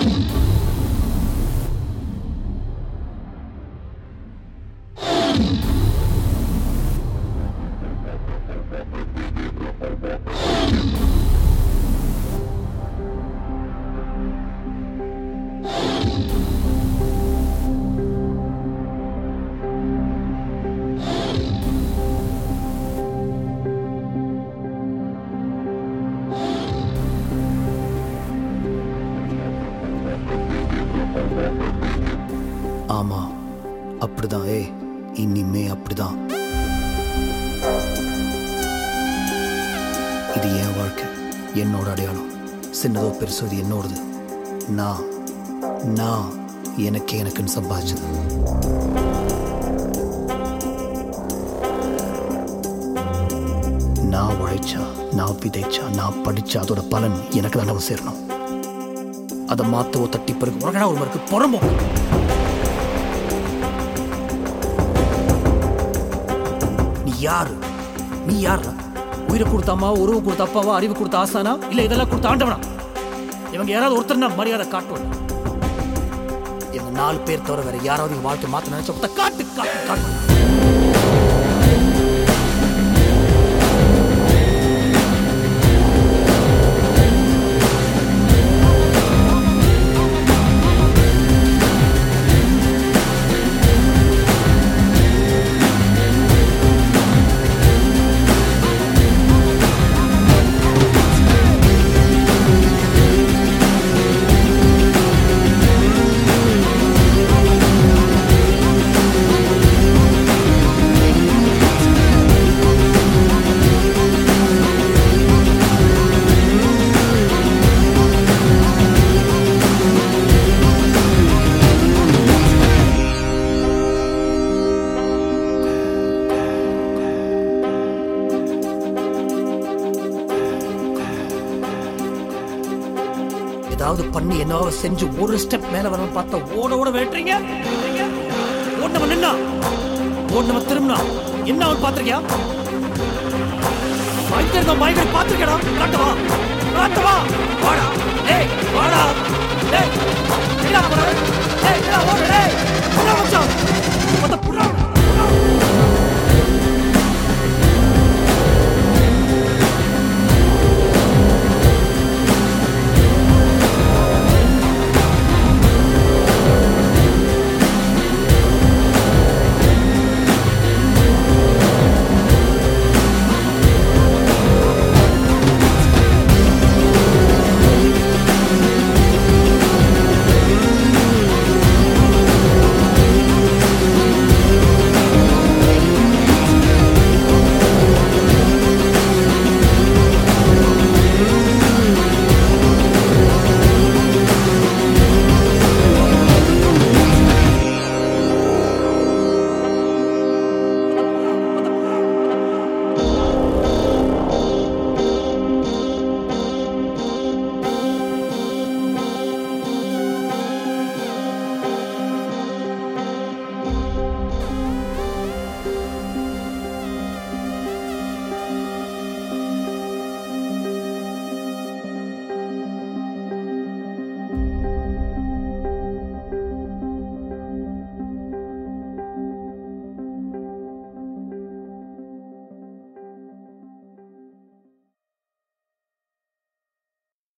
ஆமா அப்படிதான் ஏய் இனிமே அப்படிதான் இது என் வாழ்க்கை என்னோட அடையாளம் சின்னதோ பெருசோ இது என்னோடது நான் நான் எனக்கே எனக்குன்னு சம்பாதிச்சது நான் உழைச்சா நான் விதைச்சா நான் படிச்சா அதோட பலன் எனக்கு தான் வந்து சேரணும் அதை மாத்தவோ தட்டி பிறகு உலகடா ஒரு மருக்கு புறம்போ நீ யாரு நீ யாரா உயிரை கொடுத்த அம்மா உருவம் கொடுத்த அப்பாவா அறிவு கொடுத்த ஆசானா இல்ல இதெல்லாம் கொடுத்த ஆண்டவனா இவங்க யாராவது ஒருத்தர் நான் மரியாதை காட்டுவேன் எங்க நாலு பேர் தவிர வேற யாராவது என் வாழ்க்கை மாத்த நினைச்ச ஒருத்தர் காட்டு காட்டு காட்டு ஏதாவது பண்ணி என்னவோ செஞ்சு ஒரு ஸ்டெப் மேல வரணும் பார்த்தா ஓட ஓட வேட்டுறீங்க ஓடனவன் நின்னா ஓடனவன் திரும்பினா என்ன அவன் பாத்திருக்கியா பயங்கர பயங்கர பாத்திருக்கடா காட்டவா காட்டவா வாடா ஏய் வாடா ஏய் என்ன போற ஏய் என்ன ஓடு ஏய் என்ன மச்சான் மொத்த புறா